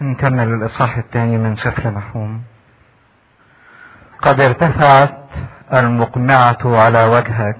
نكمل الإصحاح الثاني من سفر نحوم قد ارتفعت المقمعة على وجهك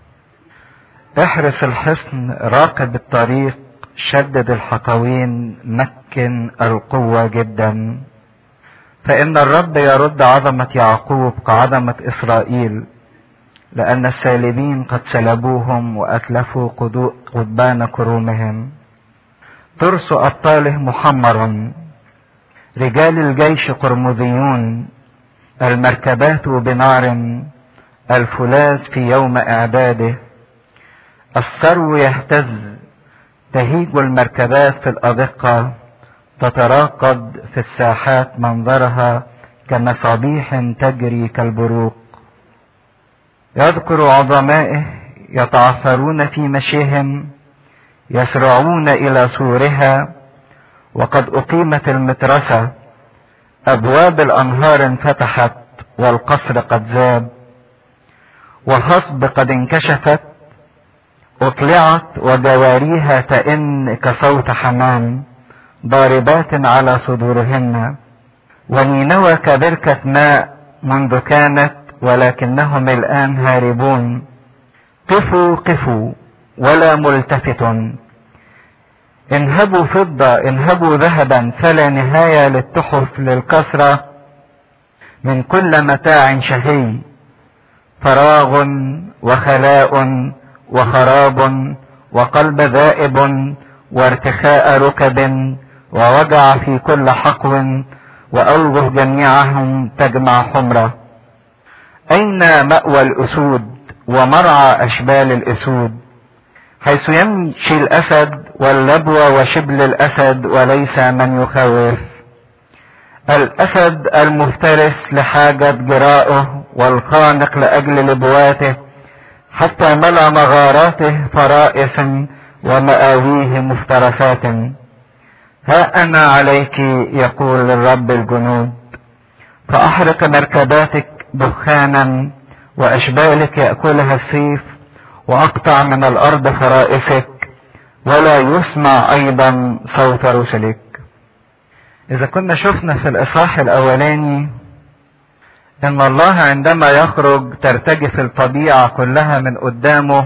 احرس الحصن راقب الطريق شدد الحقوين مكن القوة جدا فإن الرب يرد عظمة يعقوب كعظمة إسرائيل لأن السالبين قد سلبوهم وأتلفوا قضبان كرومهم ترس أبطاله محمر رجال الجيش قرمذيون المركبات بنار الفولاذ في يوم إعداده الثرو يهتز تهيج المركبات في الأدقة تتراقد في الساحات منظرها كمصابيح تجري كالبروق يذكر عظمائه يتعثرون في مشيهم يسرعون إلى سورها وقد أقيمت المترسة أبواب الأنهار انفتحت والقصر قد ذاب وهصب قد انكشفت أطلعت وجواريها تئن كصوت حمام ضاربات على صدورهن ونينوى كبركة ماء منذ كانت ولكنهم الآن هاربون قفوا قفوا ولا ملتفت انهبوا فضة انهبوا ذهبا فلا نهاية للتحف للكسرة من كل متاع شهي فراغ وخلاء وخراب وقلب ذائب وارتخاء ركب ووجع في كل حقو وأوجه جميعهم تجمع حمرة أين مأوى الأسود ومرعى أشبال الأسود حيث يمشي الأسد واللبوة وشبل الأسد وليس من يخوف الأسد المفترس لحاجة جرائه والخانق لأجل لبواته حتى ملا مغاراته فرائس ومآويه مفترسات ها أنا عليك يقول الرب الجنود فأحرق مركباتك دخانا وأشبالك يأكلها السيف وأقطع من الأرض فرائسك ولا يسمع أيضا صوت رسلك إذا كنا شفنا في الإصحاح الأولاني إن الله عندما يخرج ترتجف الطبيعة كلها من قدامه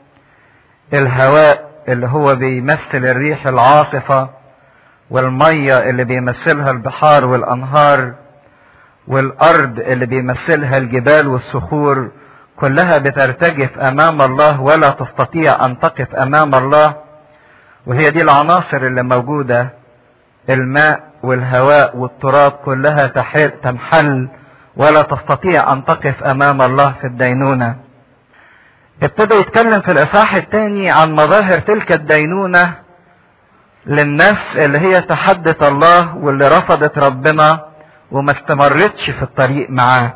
الهواء اللي هو بيمثل الريح العاصفة والمية اللي بيمثلها البحار والأنهار والأرض اللي بيمثلها الجبال والصخور كلها بترتجف أمام الله ولا تستطيع أن تقف أمام الله وهي دي العناصر اللي موجودة الماء والهواء والتراب كلها تنحل ولا تستطيع أن تقف أمام الله في الدينونة ابتدى يتكلم في الإصحاح الثاني عن مظاهر تلك الدينونة للنفس اللي هي تحدت الله واللي رفضت ربنا وما استمرتش في الطريق معاه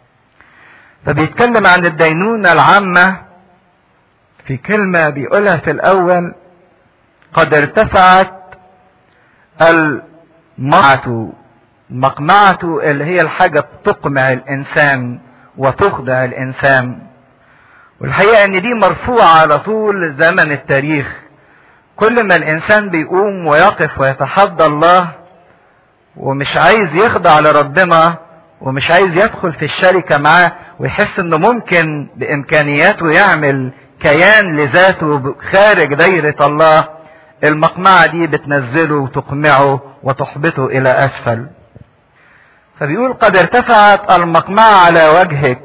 فبيتكلم عن الدينونة العامة في كلمة بيقولها في الأول قد ارتفعت المقمعة مقمعة اللي هي الحاجة بتقمع الإنسان وتخدع الإنسان والحقيقة إن دي مرفوعة على طول زمن التاريخ كل ما الإنسان بيقوم ويقف ويتحدى الله ومش عايز يخضع لربنا ومش عايز يدخل في الشركة معاه ويحس انه ممكن بامكانياته يعمل كيان لذاته خارج دايرة الله المقمعة دي بتنزله وتقمعه وتحبطه الى اسفل فبيقول قد ارتفعت المقمعة على وجهك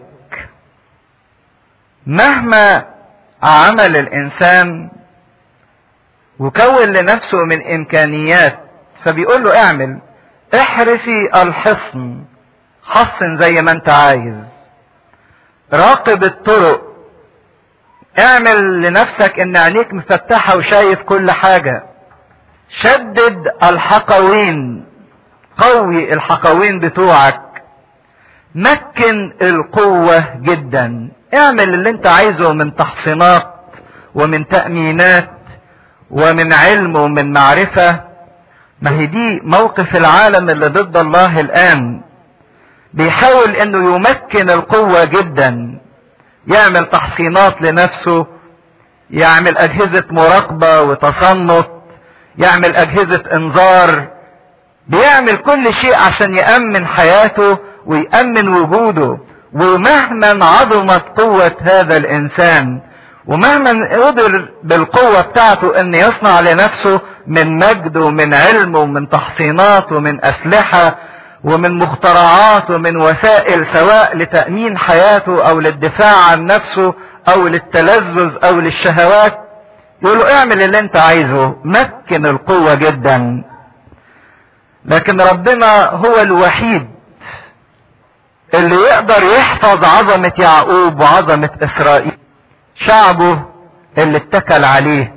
مهما عمل الانسان وكون لنفسه من امكانيات فبيقول له اعمل احرسي الحصن حصن زي ما انت عايز راقب الطرق اعمل لنفسك ان عينيك مفتحة وشايف كل حاجة شدد الحقوين قوي الحقوين بتوعك مكن القوة جدا اعمل اللي انت عايزه من تحصينات ومن تأمينات ومن علم ومن معرفة ما هي دي موقف العالم اللي ضد الله الآن بيحاول انه يمكن القوة جدا يعمل تحصينات لنفسه يعمل اجهزة مراقبة وتصنت يعمل اجهزة انذار بيعمل كل شيء عشان يأمن حياته ويأمن وجوده ومهما عظمت قوة هذا الإنسان ومهما قدر بالقوة بتاعته أن يصنع لنفسه من مجد ومن علم ومن تحصينات ومن أسلحة ومن مخترعات ومن وسائل سواء لتأمين حياته أو للدفاع عن نفسه أو للتلذذ أو للشهوات يقول له اعمل اللي انت عايزه مكن القوة جدا لكن ربنا هو الوحيد اللي يقدر يحفظ عظمة يعقوب وعظمة اسرائيل شعبه اللي اتكل عليه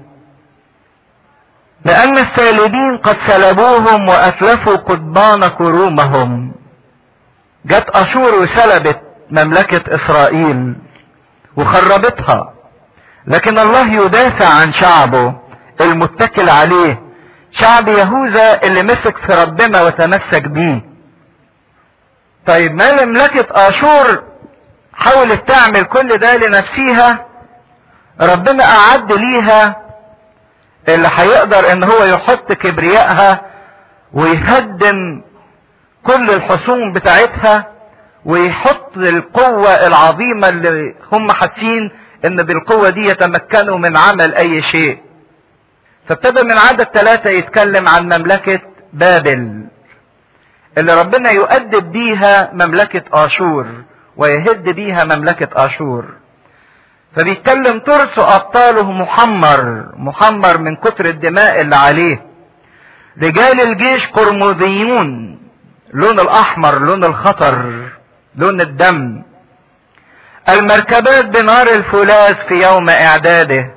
لان السالبين قد سلبوهم واتلفوا قضبان كرومهم جت اشور وسلبت مملكة اسرائيل وخربتها لكن الله يدافع عن شعبه المتكل عليه شعب يهوذا اللي مسك في ربنا وتمسك بيه طيب ما مملكة اشور حاولت تعمل كل ده لنفسها ربنا اعد ليها اللي هيقدر ان هو يحط كبريائها ويهدم كل الحصون بتاعتها ويحط القوة العظيمة اللي هم حاسين ان بالقوة دي يتمكنوا من عمل اي شيء فابتدى من عدد ثلاثة يتكلم عن مملكة بابل اللي ربنا يؤدب بيها مملكة اشور ويهد بيها مملكة اشور فبيتكلم ترس ابطاله محمر محمر من كتر الدماء اللي عليه رجال الجيش قرمزيون لون الاحمر لون الخطر لون الدم المركبات بنار الفولاذ في يوم اعداده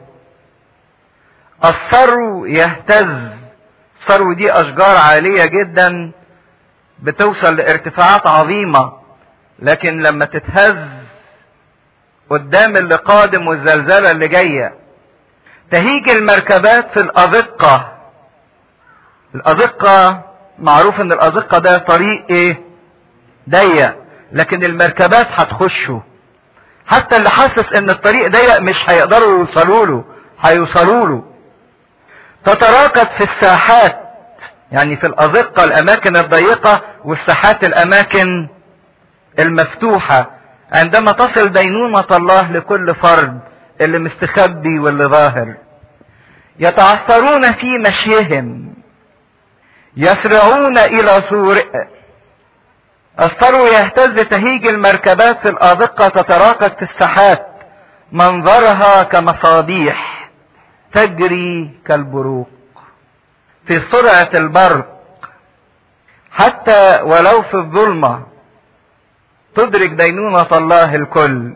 الثرو يهتز الثرو دي اشجار عاليه جدا بتوصل لارتفاعات عظيمه لكن لما تتهز قدام اللي قادم والزلزلة اللي جاية تهيج المركبات في الأزقة الأزقة معروف ان الأزقة ده طريق ايه ضيق لكن المركبات هتخشه حتى اللي حاسس ان الطريق ضيق مش هيقدروا يوصلوا له هيوصلوا له تتراكد في الساحات يعني في الأزقة الأماكن الضيقة والساحات الأماكن المفتوحة عندما تصل دينونة الله لكل فرد اللي مستخبي واللي ظاهر يتعثرون في مشيهم يسرعون الى سور الثرو يهتز تهيج المركبات في الآذقة تتراكد في الساحات منظرها كمصابيح تجري كالبروق في سرعة البرق حتى ولو في الظلمة تدرك دينونة الله الكل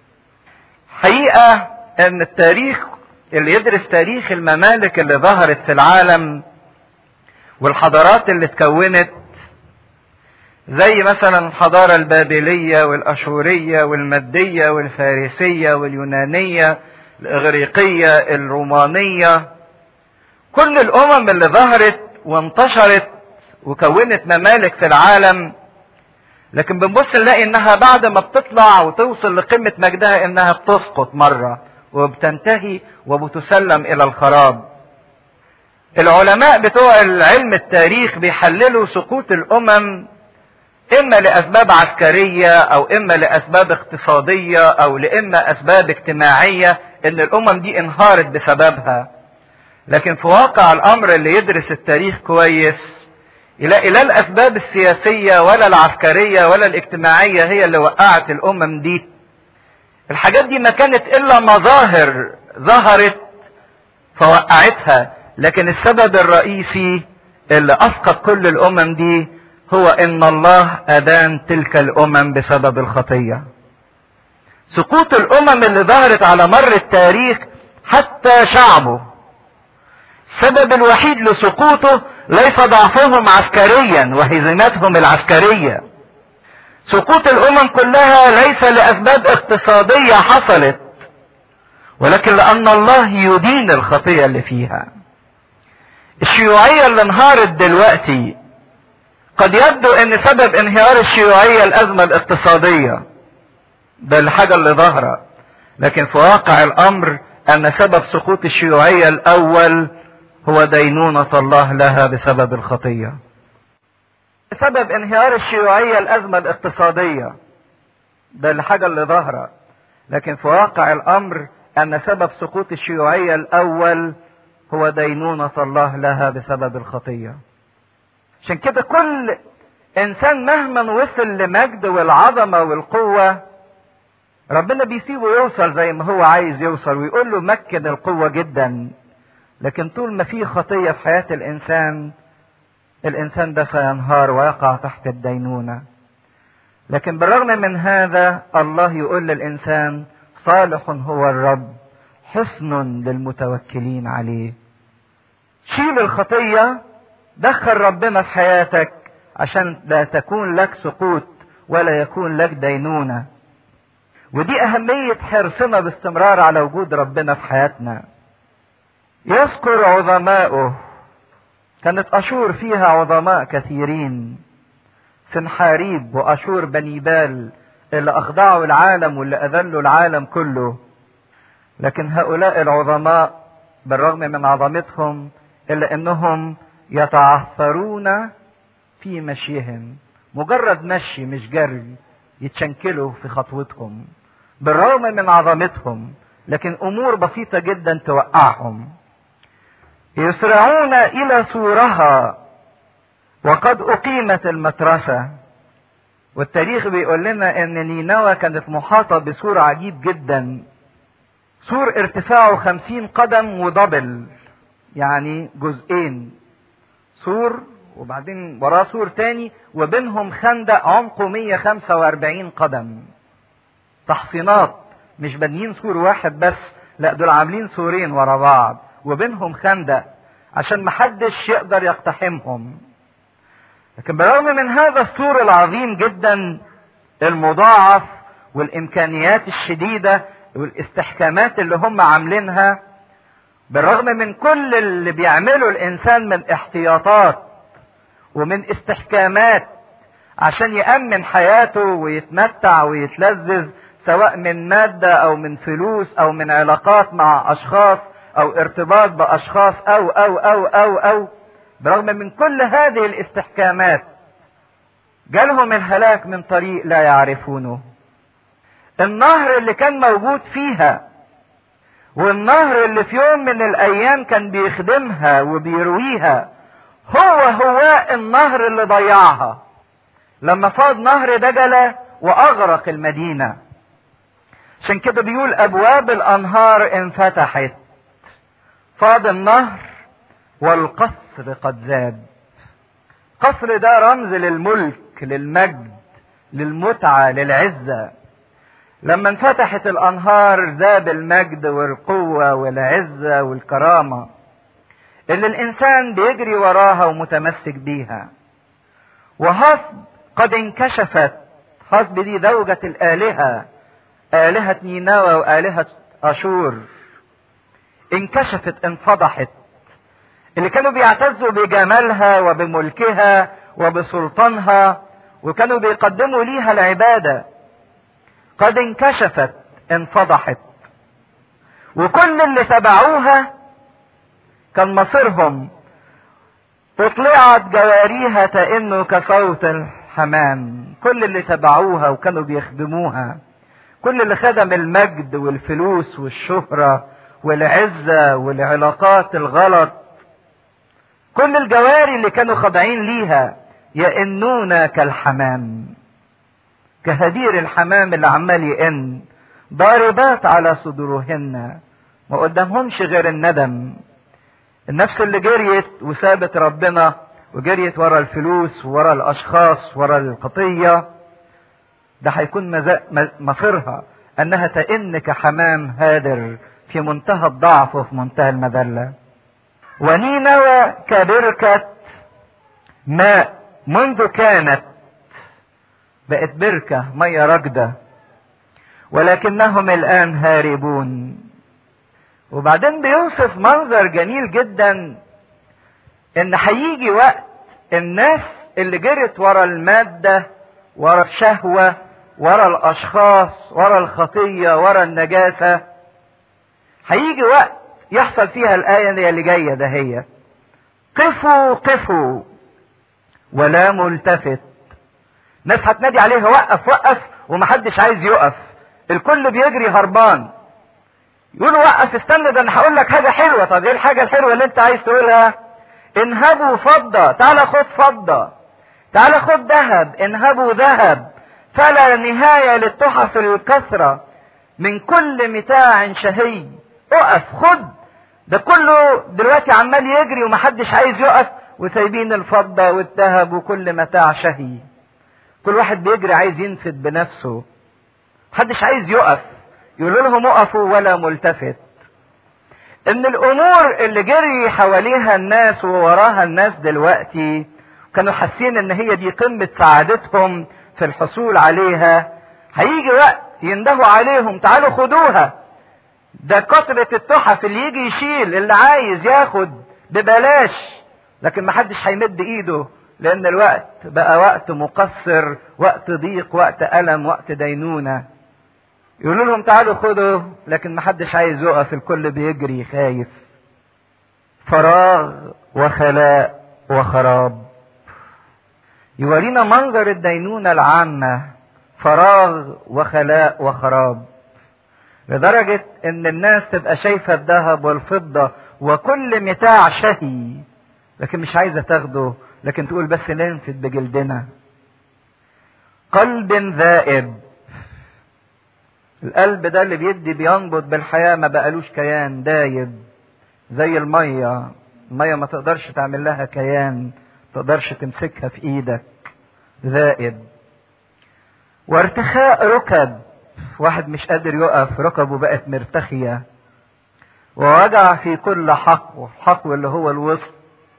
حقيقة ان التاريخ اللي يدرس تاريخ الممالك اللي ظهرت في العالم والحضارات اللي اتكونت زي مثلا الحضارة البابلية والأشورية والمادية والفارسية واليونانية الإغريقية الرومانية كل الأمم اللي ظهرت وانتشرت وكونت ممالك في العالم لكن بنبص نلاقي انها بعد ما بتطلع وتوصل لقمة مجدها انها بتسقط مرة وبتنتهي وبتسلم الى الخراب العلماء بتوع العلم التاريخ بيحللوا سقوط الامم اما لاسباب عسكرية او اما لاسباب اقتصادية او لاما اسباب اجتماعية ان الامم دي انهارت بسببها لكن في واقع الامر اللي يدرس التاريخ كويس يلاقي لا الاسباب السياسية ولا العسكرية ولا الاجتماعية هي اللي وقعت الامم دي الحاجات دي ما كانت الا مظاهر ظهرت فوقعتها لكن السبب الرئيسي اللي اسقط كل الامم دي هو ان الله ادان تلك الامم بسبب الخطية سقوط الامم اللي ظهرت على مر التاريخ حتى شعبه السبب الوحيد لسقوطه ليس ضعفهم عسكريا وهزيمتهم العسكرية سقوط الامم كلها ليس لاسباب اقتصادية حصلت ولكن لان الله يدين الخطية اللي فيها الشيوعية اللي انهارت دلوقتي قد يبدو ان سبب انهيار الشيوعية الازمة الاقتصادية ده الحاجة اللي ظاهرة لكن في واقع الامر ان سبب سقوط الشيوعية الاول هو دينونة الله لها بسبب الخطية سبب انهيار الشيوعية الأزمة الاقتصادية ده الحاجة اللي ظاهرة لكن في واقع الأمر أن سبب سقوط الشيوعية الأول هو دينونة الله لها بسبب الخطية عشان كده كل إنسان مهما وصل لمجد والعظمة والقوة ربنا بيسيبه يوصل زي ما هو عايز يوصل ويقول له مكن القوة جدا لكن طول ما في خطية في حياة الإنسان الإنسان ده سينهار ويقع تحت الدينونة لكن بالرغم من هذا الله يقول للإنسان صالح هو الرب حصن للمتوكلين عليه شيل الخطية دخل ربنا في حياتك عشان لا تكون لك سقوط ولا يكون لك دينونة ودي أهمية حرصنا باستمرار على وجود ربنا في حياتنا يذكر عظماؤه كانت أشور فيها عظماء كثيرين سنحاريب وأشور بني بال اللي أخضعوا العالم واللي أذلوا العالم كله لكن هؤلاء العظماء بالرغم من عظمتهم إلا أنهم يتعثرون في مشيهم مجرد مشي مش جري يتشنكلوا في خطوتهم بالرغم من عظمتهم لكن أمور بسيطة جدا توقعهم يسرعون إلى سورها وقد أقيمت المترسة والتاريخ بيقول لنا ان نينوى كانت محاطة بسور عجيب جدا سور ارتفاعه خمسين قدم ودبل يعني جزئين سور وبعدين وراه سور تاني وبينهم خندق عمقه 145 قدم تحصينات مش بانيين سور واحد بس لا دول عاملين سورين ورا بعض وبينهم خندق عشان محدش يقدر يقتحمهم لكن بالرغم من هذا السور العظيم جدا المضاعف والامكانيات الشديده والاستحكامات اللي هم عاملينها بالرغم من كل اللي بيعمله الانسان من احتياطات ومن استحكامات عشان يامن حياته ويتمتع ويتلذذ سواء من ماده او من فلوس او من علاقات مع اشخاص او ارتباط باشخاص او او او او او برغم من كل هذه الاستحكامات جالهم الهلاك من طريق لا يعرفونه النهر اللي كان موجود فيها والنهر اللي في يوم من الايام كان بيخدمها وبيرويها هو هو النهر اللي ضيعها لما فاض نهر دجلة واغرق المدينة عشان كده بيقول ابواب الانهار انفتحت فاض النهر والقصر قد زاد قصر ده رمز للملك للمجد للمتعة للعزة لما انفتحت الانهار زاد المجد والقوة والعزة والكرامة اللي الانسان بيجري وراها ومتمسك بيها وهصب قد انكشفت هصب دي زوجة الالهة الهة نينوى والهة اشور انكشفت انفضحت اللي كانوا بيعتزوا بجمالها وبملكها وبسلطانها وكانوا بيقدموا ليها العباده قد انكشفت انفضحت وكل اللي تبعوها كان مصيرهم اطلعت جواريها تئن كصوت الحمام كل اللي تبعوها وكانوا بيخدموها كل اللي خدم المجد والفلوس والشهرة والعزة والعلاقات الغلط كل الجواري اللي كانوا خاضعين ليها يئنون كالحمام كهدير الحمام اللي عمال يئن ضاربات على صدورهن ما قدامهمش غير الندم النفس اللي جريت وسابت ربنا وجريت ورا الفلوس ورا الاشخاص ورا القطيه ده هيكون مصيرها انها تئن كحمام هادر في منتهى الضعف وفي منتهى المذله ونينوى كبركه ماء منذ كانت بقت بركة مية راكدة ولكنهم الآن هاربون وبعدين بيوصف منظر جميل جدا ان هيجي وقت الناس اللي جرت ورا المادة ورا الشهوة ورا الاشخاص ورا الخطية ورا النجاسة هيجي وقت يحصل فيها الآية اللي جاية ده هي قفوا قفوا ولا ملتفت ناس هتنادي عليه وقف وقف ومحدش عايز يقف الكل بيجري هربان يقولوا وقف استنى ده انا هقول لك حاجه حلوه طب ايه الحاجه الحلوه اللي انت عايز تقولها انهبوا فضه تعالى خد فضه تعالى خد ذهب انهبوا ذهب فلا نهايه للتحف الكثره من كل متاع شهي اقف خد ده كله دلوقتي عمال يجري ومحدش عايز يقف وسايبين الفضه والذهب وكل متاع شهي كل واحد بيجري عايز ينفد بنفسه محدش عايز يقف يقولوا لهم اقفوا ولا ملتفت ان الامور اللي جري حواليها الناس ووراها الناس دلوقتي كانوا حاسين ان هي دي قمة سعادتهم في الحصول عليها هيجي وقت يندهوا عليهم تعالوا خدوها ده كثرة التحف اللي يجي يشيل اللي عايز ياخد ببلاش لكن محدش هيمد ايده لان الوقت بقى وقت مقصر وقت ضيق وقت الم وقت دينونه يقولوا لهم تعالوا خدوا لكن محدش عايز يقف الكل بيجري خايف فراغ وخلاء وخراب يورينا منظر الدينونة العامة فراغ وخلاء وخراب لدرجة ان الناس تبقى شايفة الذهب والفضة وكل متاع شهي لكن مش عايزة تاخده لكن تقول بس ننفد بجلدنا قلب ذائب القلب ده اللي بيدي بينبض بالحياة ما بقالوش كيان دايب زي المية المية ما تقدرش تعمل لها كيان تقدرش تمسكها في ايدك ذائب وارتخاء ركب واحد مش قادر يقف ركبه بقت مرتخية ووجع في كل حقو الحقو اللي هو الوسط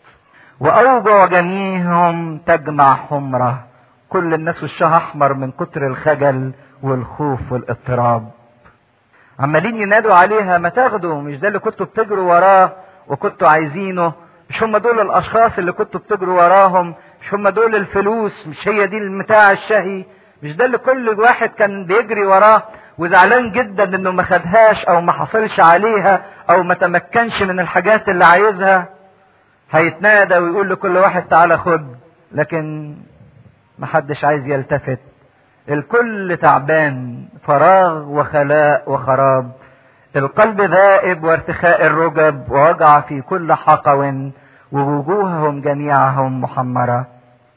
وأوجع جميعهم تجمع حمرة كل الناس وشها أحمر من كتر الخجل والخوف والاضطراب عمالين ينادوا عليها ما تاخدوا مش ده اللي كنتوا بتجروا وراه وكنتوا عايزينه مش هم دول الاشخاص اللي كنتوا بتجروا وراهم مش هم دول الفلوس مش هي دي المتاع الشهي مش ده اللي كل واحد كان بيجري وراه وزعلان جدا انه ما خدهاش او ما حصلش عليها او ما تمكنش من الحاجات اللي عايزها هيتنادى ويقول لكل واحد تعالى خد لكن محدش عايز يلتفت الكل تعبان فراغ وخلاء وخراب القلب ذائب وارتخاء الرجب ووجع في كل حقو ووجوههم جميعهم محمرة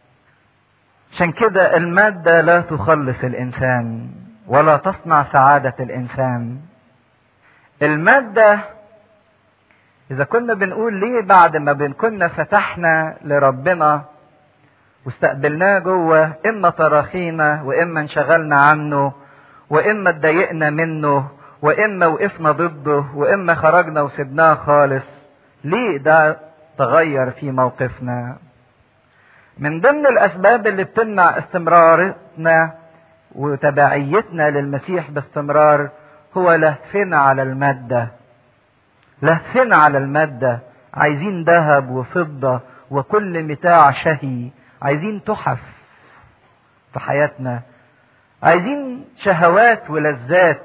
عشان كده المادة لا تخلص الإنسان ولا تصنع سعادة الإنسان المادة إذا كنا بنقول ليه بعد ما كنا فتحنا لربنا واستقبلناه جوه اما تراخينا واما انشغلنا عنه واما اتضايقنا منه واما وقفنا ضده واما خرجنا وسبناه خالص ليه ده تغير في موقفنا من ضمن الاسباب اللي بتمنع استمرارنا وتبعيتنا للمسيح باستمرار هو لهفنا على الماده لهفنا على الماده عايزين ذهب وفضه وكل متاع شهي عايزين تحف في حياتنا عايزين شهوات ولذات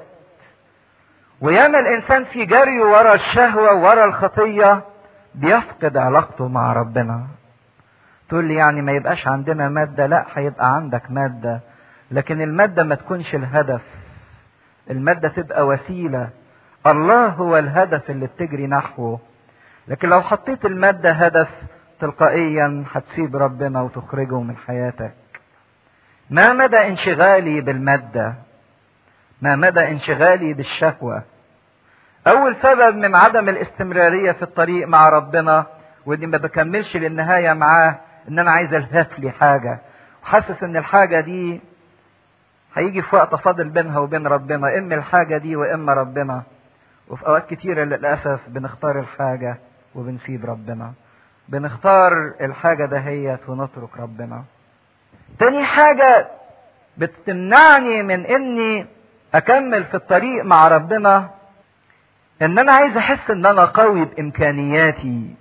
وياما الانسان في جري ورا الشهوه ورا الخطيه بيفقد علاقته مع ربنا تقول لي يعني ما يبقاش عندنا ماده لا هيبقى عندك ماده لكن الماده ما تكونش الهدف الماده تبقى وسيله الله هو الهدف اللي بتجري نحوه لكن لو حطيت الماده هدف تلقائيا هتسيب ربنا وتخرجه من حياتك ما مدى انشغالي بالماده ما مدى انشغالي بالشهوه اول سبب من عدم الاستمراريه في الطريق مع ربنا واني ما بكملش للنهايه معاه ان انا عايز الهف لي حاجه وحاسس ان الحاجه دي هيجي في وقت فاضل بينها وبين ربنا اما الحاجه دي واما ربنا وفي اوقات كتيره للاسف بنختار الحاجه وبنسيب ربنا بنختار الحاجة دهيت ونترك ربنا تاني حاجة بتمنعني من اني اكمل في الطريق مع ربنا ان انا عايز احس ان انا قوي بامكانياتي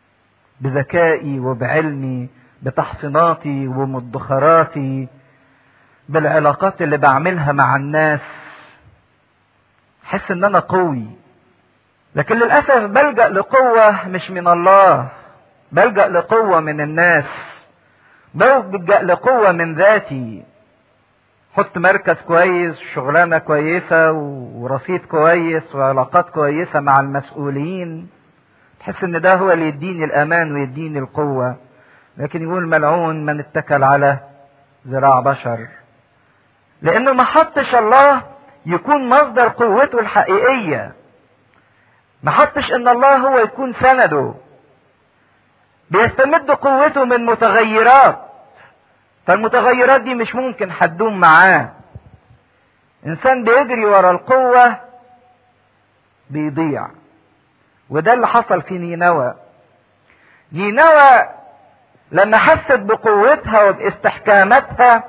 بذكائي وبعلمي بتحصيناتي ومدخراتي بالعلاقات اللي بعملها مع الناس احس ان انا قوي لكن للاسف بلجا لقوه مش من الله بلجأ لقوة من الناس بلجأ لقوة من ذاتي حط مركز كويس شغلانة كويسة ورصيد كويس وعلاقات كويسة مع المسؤولين تحس ان ده هو اللي يديني الامان ويديني القوة لكن يقول ملعون من اتكل على ذراع بشر لانه ما حطش الله يكون مصدر قوته الحقيقية ما حطش ان الله هو يكون سنده بيستمد قوته من متغيرات فالمتغيرات دي مش ممكن هتدوم معاه انسان بيجري ورا القوة بيضيع وده اللي حصل في نينوى نينوى لما حست بقوتها وباستحكاماتها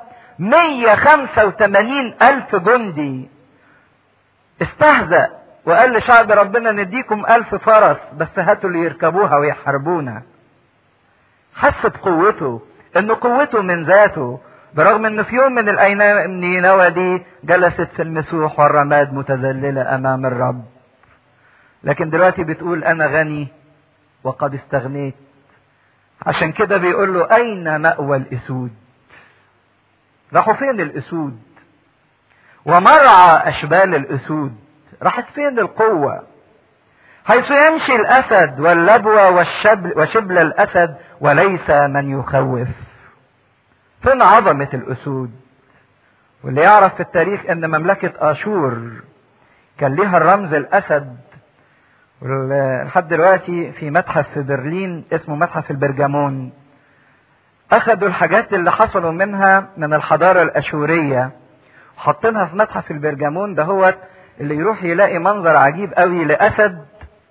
185 ألف جندي استهزأ وقال لشعب ربنا نديكم ألف فرس بس هاتوا اللي يركبوها ويحاربونا حس بقوته ان قوته من ذاته برغم ان في يوم من الايام نينوى دي جلست في المسوح والرماد متذللة امام الرب لكن دلوقتي بتقول انا غني وقد استغنيت عشان كده بيقول له اين مأوى الاسود راحوا فين الاسود ومرعى اشبال الاسود راحت فين القوة حيث يمشي الاسد واللبوة والشبل وشبل الاسد وليس من يخوف فين عظمة الاسود واللي يعرف في التاريخ ان مملكة اشور كان ليها الرمز الاسد لحد دلوقتي في متحف في برلين اسمه متحف البرجمون اخدوا الحاجات اللي حصلوا منها من الحضارة الاشورية وحاطينها في متحف البرجمون دهوت اللي يروح يلاقي منظر عجيب قوي لاسد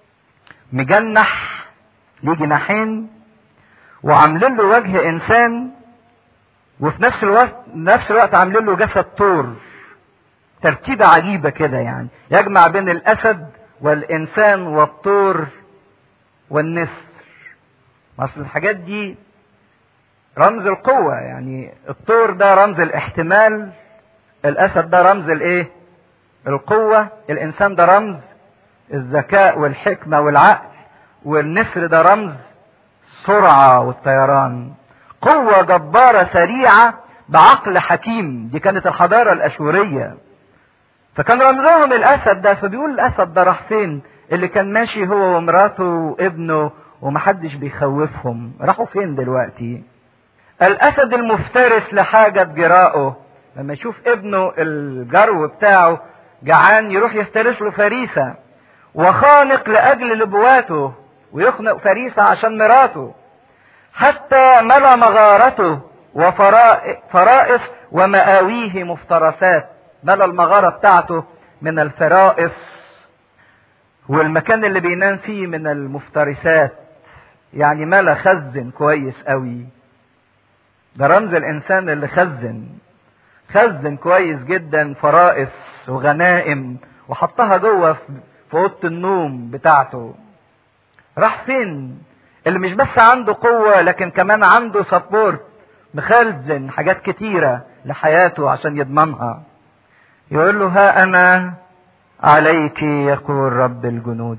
مجنح ليه جناحين وعاملين له وجه انسان وفي نفس الوقت نفس الوقت عاملين له جسد طور تركيبة عجيبة كده يعني يجمع بين الاسد والانسان والطور والنسر اصل الحاجات دي رمز القوة يعني الطور ده رمز الاحتمال الاسد ده رمز الايه القوة الانسان ده رمز الذكاء والحكمة والعقل والنسر ده رمز السرعة والطيران قوة جبارة سريعة بعقل حكيم دي كانت الحضارة الأشورية فكان رمزهم الأسد ده فبيقول الأسد ده راح فين اللي كان ماشي هو ومراته وابنه ومحدش بيخوفهم راحوا فين دلوقتي الأسد المفترس لحاجة جراءه لما يشوف ابنه الجرو بتاعه جعان يروح يفترس له فريسة وخانق لأجل لبواته ويخنق فريسة عشان مراته حتى ملا مغارته وفرائس ومآويه مفترسات ملا المغارة بتاعته من الفرائس والمكان اللي بينام فيه من المفترسات يعني ملا خزن كويس قوي ده رمز الانسان اللي خزن خزن كويس جدا فرائس وغنائم وحطها جوه في اوضه النوم بتاعته راح فين اللي مش بس عنده قوة لكن كمان عنده سبورت مخزن حاجات كتيرة لحياته عشان يضمنها يقول له ها أنا عليك يقول رب الجنود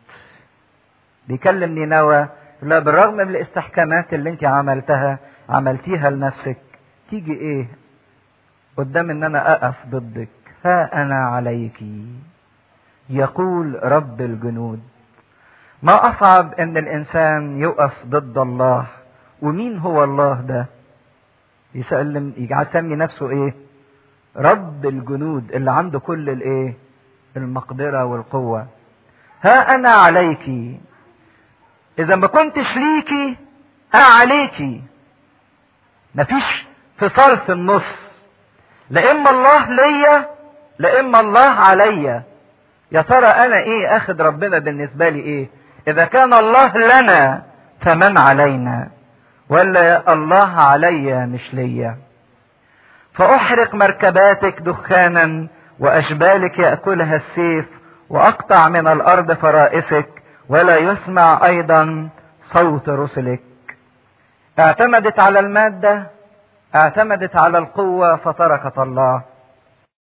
بيكلم نينوى لا بالرغم من الاستحكامات اللي انت عملتها عملتيها لنفسك تيجي ايه قدام ان انا اقف ضدك ها انا عليك يقول رب الجنود ما اصعب ان الانسان يقف ضد الله ومين هو الله ده يسلم يسمي نفسه ايه رب الجنود اللي عنده كل الايه المقدره والقوه ها انا عليك اذا ما كنتش ليكي انا عليكي مفيش فصال في النص لا اما الله ليا لا اما الله عليا يا ترى انا ايه اخد ربنا بالنسبه لي ايه اذا كان الله لنا فمن علينا ولا الله علي مش ليا فاحرق مركباتك دخانا واشبالك ياكلها السيف واقطع من الارض فرائسك ولا يسمع ايضا صوت رسلك اعتمدت على الماده اعتمدت على القوه فتركت الله